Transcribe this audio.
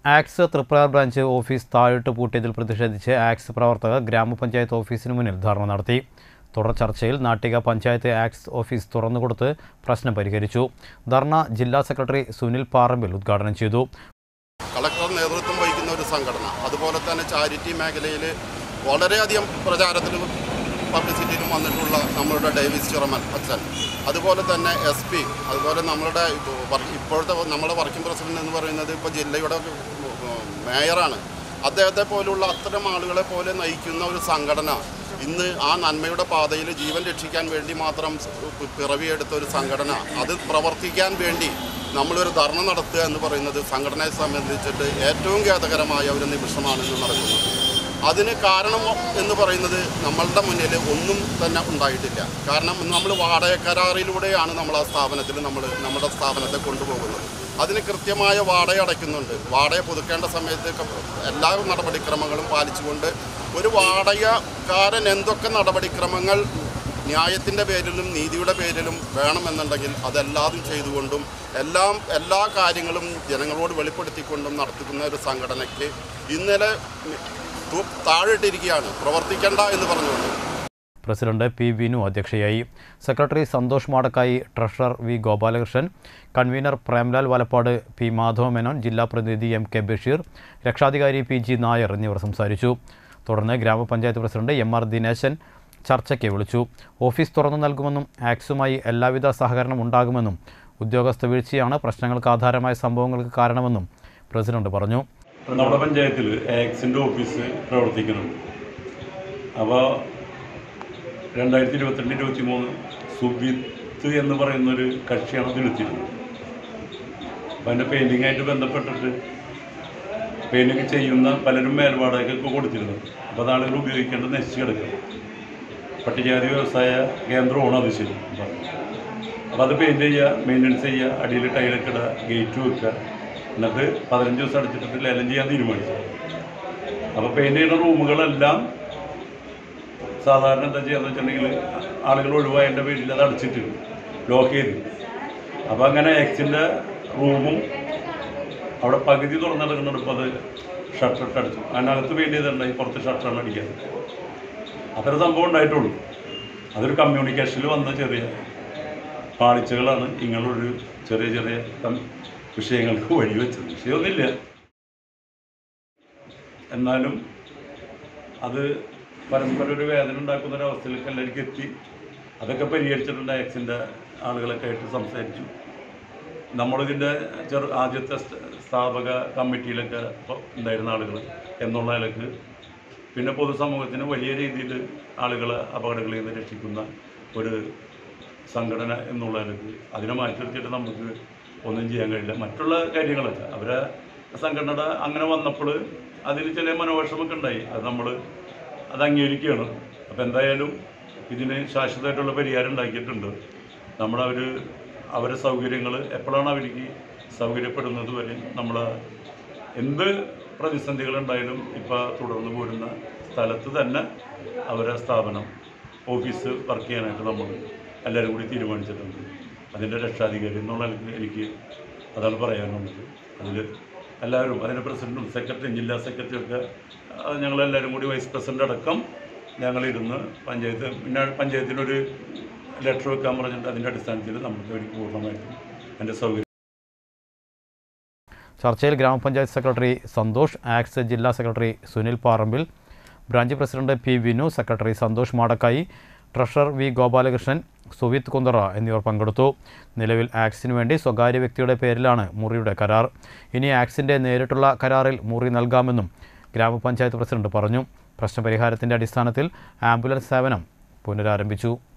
ax Triprayar branch office താഴിട്ട് പൂട്ടിയതിൽ പ്രതിഷേധിച്ച് ആക്സ് പ്രവർത്തകർ ഗ്രാമപഞ്ചായത്ത് ഓഫീസിന് മുന്നിൽ ധർണ നടത്തി തുടർ ചർച്ചയിൽ നാട്ടിക പഞ്ചായത്ത് ആക്സ് ഓഫീസ് തുറന്നുകൊടുത്ത് പ്രശ്നം പരിഹരിച്ചു ധർണ ജില്ലാ സെക്രട്ടറി സുനിൽ പാറമ്പിൽ ഉദ്ഘാടനം ചെയ്തു കളക്ടർ നേതൃത്വം വഹിക്കുന്ന ഒരു സംഘടന അതുപോലെ തന്നെ ചാരിറ്റി മേഖലയിൽ വളരെയധികം പ്രചാരത്തിലും പബ്ലിസിറ്റിയിലും വന്നിട്ടുള്ള നമ്മളുടെ ഡേവിസ് ചിറമൻ അച്ഛൻ അതുപോലെ തന്നെ എസ് പി അതുപോലെ നമ്മളുടെ ഇപ്പോ വർ- ഇപ്പോഴത്തെ നമ്മുടെ വർക്കിംഗ് പ്രസിഡന്റ് എന്ന് പറയുന്നത് ഇപ്പോൾ ജില്ലയുടെ ഉം, മേയറാണ് അദ്ദേഹത്തെ പോലുള്ള അത്തരം ആളുകളെ പോലെ നയിക്കുന്ന ഒരു സംഘടന ഇന്ന് ആ നന്മയുടെ പാതയിൽ ജീവൻ രക്ഷിക്കാൻ വേണ്ടി മാത്രം പി- പിറവിയെടുത്ത ഒരു സംഘടന അത് പ്രവർത്തിക്കാൻ വേണ്ടി നമ്മളൊരു ധർണ നടത്തുക എന്ന് പറയുന്നത് സംഘടനയെ സംബന്ധിച്ചിട്ട് ഏറ്റവും ഖേദകരമായ ഒരു നിമിഷമാണ് ഇന്ന് നടക്കുന്നത് അതിന് കാരണം എന്ന് പറയുന്നത് നമ്മളുടെ മുന്നിൽ ഒന്നും തന്നെ ഉണ്ടായിട്ടില്ല കാരണം നമ്മൾ വാടക കരാറിലൂടെയാണ് നമ്മൾ ആ സ്ഥാപനത്തിൽ നമ്മൾ നമ്മുടെ സ്ഥാപനത്തെ കൊണ്ടുപോകുന്നത് അതിന് കൃത്യമായ വാടക അടയ്ക്കുന്നുണ്ട് വാടക പുതുക്കേണ്ട സമയത്ത് ക- എല്ലാ നടപടിക്രമങ്ങളും പാലിച്ചുകൊണ്ട് ഒരു വാടകക്കാരൻ എന്തൊക്കെ നടപടിക്രമങ്ങൾ ന്യായത്തിൻ്റെ പേരിലും നീതിയുടെ പേരിലും വേണമെന്നുണ്ടെങ്കിൽ അതെല്ലാതും ചെയ്തുകൊണ്ടും എല്ലാം എല്ലാ കാര്യങ്ങളും ജനങ്ങളോട് വെളിപ്പെടുത്തിക്കൊണ്ടും നടത്തുന്ന ഒരു സംഘടനയ്ക്ക് ഇന്നലെ തു- താഴെയിട്ടിരിക്കുകയാണ് പ്രവർത്തിക്കേണ്ട എന്ന് പറഞ്ഞുകൊണ്ട് പ്രസിഡന്റ് പി വിനു അധ്യക്ഷയായി secretary Santhosh Madakkayi treasurer V Gopalakrishnan convener Premlal Valappad P Madhava Menon ജില്ലാ പ്രതിനിധി എം കെ ബഷീർ രക്ഷാധികാരി പി ജി നായർ എന്നിവർ സംസാരിച്ചു തുടർന്ന് ഗ്രാമപഞ്ചായത്ത് പ്രസിഡന്റ് എം ആർ ദിനേശൻ ചർച്ചയ്ക്ക് വിളിച്ചു ഓഫീസ് തുറന്നു നൽകുമെന്നും ആക്സുമായി എല്ലാവിധ സഹകരണം ഉണ്ടാകുമെന്നും ഉദ്യോഗസ്ഥ വീഴ്ചയാണ് പ്രശ്നങ്ങൾക്ക് ആധാരമായ സംഭവങ്ങൾക്ക് കാരണമെന്നും പ്രസിഡന്റ് പറഞ്ഞു നമ്മുടെ പഞ്ചായത്തിൽ ആക്സിൻ്റെ ഓഫീസ് പ്രവർത്തിക്കുന്നുണ്ട് അപ്പോൾ രണ്ടായിരത്തി ഇരുപത്തിരണ്ട് ഇരുപത്തി മൂന്ന് സുബിത്ത് എന്ന് പറയുന്നൊരു കക്ഷിയാണ് അത് എടുത്തിരുന്നത് അപ്പം അതിൻ്റെ പെയിൻറ്റിങ്ങായിട്ട് ബന്ധപ്പെട്ടിട്ട് പെയിൻറ്റിങ് ചെയ്യുന്ന പലരും മേൽവാടകയ്ക്കൊക്കെ കൊടുത്തിരുന്നു അപ്പോൾ അത് ആളുകൾ ഉപയോഗിക്കേണ്ടത് നശിച്ച് കിടക്കുക പട്ടികജാതി വ്യവസായ കേന്ദ്രമാണ് അത് ശരി അപ്പോൾ അത് പെയിൻറ്റ് ചെയ്യുക മെയിൻ്റനൻസ് ചെയ്യുക അടിയിൽ ടൈലൊക്കെ ഇടുക ഗേറ്റ് വെക്കുക എന്നിട്ട് പതിനഞ്ച് ദിവസം അടച്ചിട്ട് ലേലം ചെയ്യാൻ തീരുമാനിച്ചു അപ്പോൾ പെയിൻറ്റ് ചെയ്യുന്ന റൂമുകളെല്ലാം സാധാരണ എന്താ ചെയ്യാന്ന് വെച്ചിട്ടുണ്ടെങ്കിൽ ആളുകൾ ഒഴിവായതിൻ്റെ പേരിൽ അത് അടച്ചിട്ട് ലോക്ക് ചെയ്ത് അപ്പോൾ അങ്ങനെ എക്സിൻ്റെ റൂമും അവിടെ പകുതി തുറന്നെടുക്കുന്നുണ്ട് ഇപ്പോൾ അത് ഷട്ടറിട്ട് അടിച്ചു അതിനകത്ത് പെയിൻറ്റ് ചെയ്തിട്ടുണ്ടായി പുറത്ത് ഷട്ടറാണ് അടിക്കാറ് അത്ര സംഭവം ഉണ്ടായിട്ടുള്ളൂ അതൊരു കമ്മ്യൂണിക്കേഷനിൽ വന്ന ചെറിയ പാളിച്ചകളാണ് ഇങ്ങനൊരു ചെറിയ ചെറിയ കം- വിഷയങ്ങൾക്ക് വഴിവെച്ചത് വിഷയമൊന്നുമില്ല എന്നാലും അത് പരസ്പരം ഒരു വേദന ഉണ്ടാക്കുന്ന ഒരു അവസ്ഥയിലേക്ക് എല്ലാവർക്കും എത്തി അതൊക്കെ പരിഹരിച്ചിട്ടുണ്ട് ആക്സിൻ്റെ ആളുകളൊക്കെ ആയിട്ട് സംസാരിച്ചു നമ്മളിതിൻ്റെ ചെറു ആദ്യത്തെ സ്ഥ- സ്ഥാപക കമ്മിറ്റിയിലൊക്കെ ഇപ്പൊ ഉണ്ടായിരുന്ന ആളുകൾ എന്നുള്ള നിലക്ക് പിന്നെ പൊതുസമൂഹത്തിന് വലിയ രീതിയിൽ ആളുകളെ അപകടങ്ങളിൽ നിന്ന് രക്ഷിക്കുന്ന ഒരു സംഘടന എന്നുള്ള നിലക്ക് അതിനെ മാറ്റി നിർത്തിയിട്ട് നമുക്ക് ഒന്നും ചെയ്യാൻ കഴിയില്ല മറ്റുള്ള കാര്യങ്ങളൊക്കെ അവരെ സംഘടന അങ്ങനെ വന്നപ്പോൾ അതിൽ ചില മനോവിഷമൊക്കെ ഉണ്ടായി അത് നമ്മൾ അത് അംഗീകരിക്കുകയാണ് അപ്പോൾ എന്തായാലും ഇതിന് ശാശ്വതമായിട്ടുള്ള പരിഹാരം ഉണ്ടാക്കിയിട്ടുണ്ട് നമ്മുടെ അവർ അവരെ സൗകര്യങ്ങൾ എപ്പോഴാണ് അവർക്ക് സൗകര്യപ്പെടുന്നത് വരെ നമ്മൾ എന്ത് പ്രതിസന്ധികളുണ്ടായാലും ഇപ്പോൾ തുടർന്ന് പോരുന്ന സ്ഥലത്ത് തന്നെ അവരെ സ്ഥാപനം ഓഫീസ് വർക്ക് ചെയ്യാനായിട്ട് നമ്മൾ എല്ലാവരും കൂടി തീരുമാനിച്ചിട്ടുണ്ട് അതിൻ്റെ രക്ഷാധികാരി എന്നുള്ള നിലയ്ക്ക് എനിക്ക് അതാണ് പറയാനുള്ളത് അതിൽ എല്ലാവരും അതിൻ്റെ പ്രസിഡൻറ്റും സെക്രട്ടറിയും ജില്ലാ സെക്രട്ടറിയും ഒക്കെ ആ, ഞങ്ങളെല്ലാവരും കൂടി വൈസ് പ്രസിഡൻ്റ് അടക്കം ഞങ്ങളിരുന്ന് പഞ്ചായത്ത് പിന്നെ പഞ്ചായത്തിനൊരു ലെറ്റർ വെക്കാൻ പറഞ്ഞിട്ട് അതിൻ്റെ അടിസ്ഥാനത്തിൽ നമുക്ക് ഒരു പൂർണ്ണമായിട്ടും എൻ്റെ സൗകര്യം ചർച്ചയിൽ ഗ്രാമപഞ്ചായത്ത് സെക്രട്ടറി സന്തോഷ് ആക്സ് ജില്ലാ secretary Sunil Parambil branch president P Vinu secretary Santhosh Madakkayi treasurer V Gopalakrishnan Suvith Kunthara എന്നിവർ പങ്കെടുത്തു നിലവിൽ ആക്സിന് വേണ്ടി സ്വകാര്യ വ്യക്തിയുടെ പേരിലാണ് മുറിയുടെ കരാർ ഇനി ആക്സിൻ്റെ നേരിട്ടുള്ള കരാറിൽ മുറി നൽകാമെന്നും ഗ്രാമപഞ്ചായത്ത് പ്രസിഡന്റ് പറഞ്ഞു പ്രശ്നപരിഹാരത്തിൻ്റെ അടിസ്ഥാനത്തിൽ ആംബുലൻസ് സേവനം പുനരാരംഭിച്ചു